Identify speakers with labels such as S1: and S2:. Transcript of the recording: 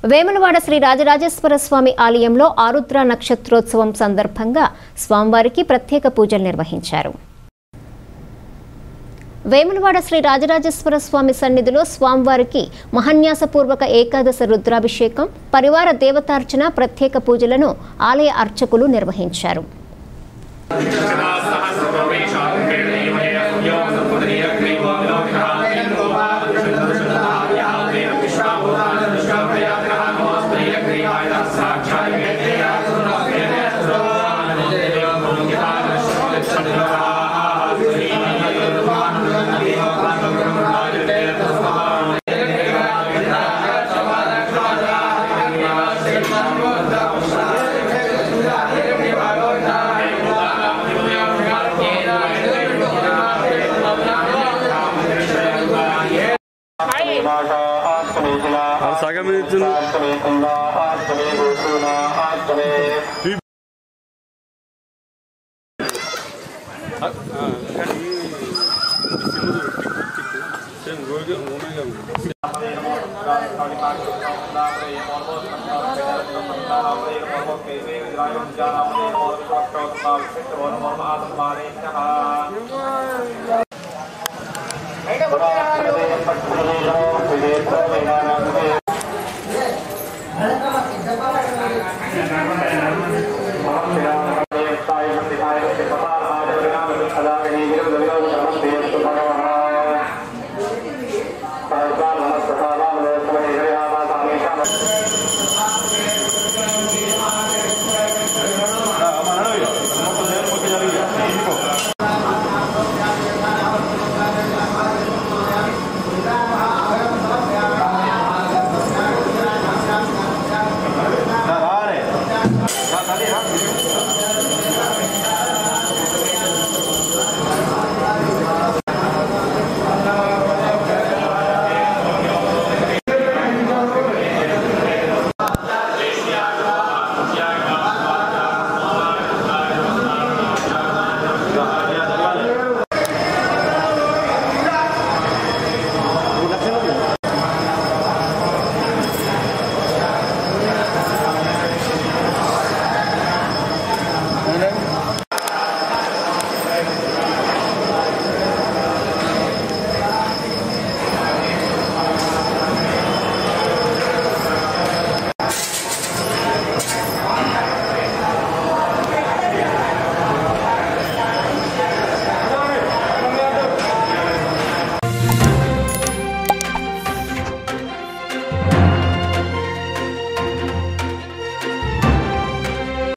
S1: వేములవాడ శ్రీ రాజరాజేశ్వర స్వామి ఆలయంలో ఆరుద్ర నక్షత్రోత్సవం సందర్భంగా స్వామివారికి ప్రత్యేక పూజలు నిర్వహించారు వేములవాడ శ్రీ రాజరాజేశ్వర స్వామి సన్నిధిలో స్వామివారికి మహన్యాసపూర్వక ఏకాదశ రుద్రాభిషేకం పరివార దేవతార్చన ప్రత్యేక పూజలను ఆలయ అర్చకులు నిర్వహించారు
S2: సగం ఇచ్చింది
S3: Hey,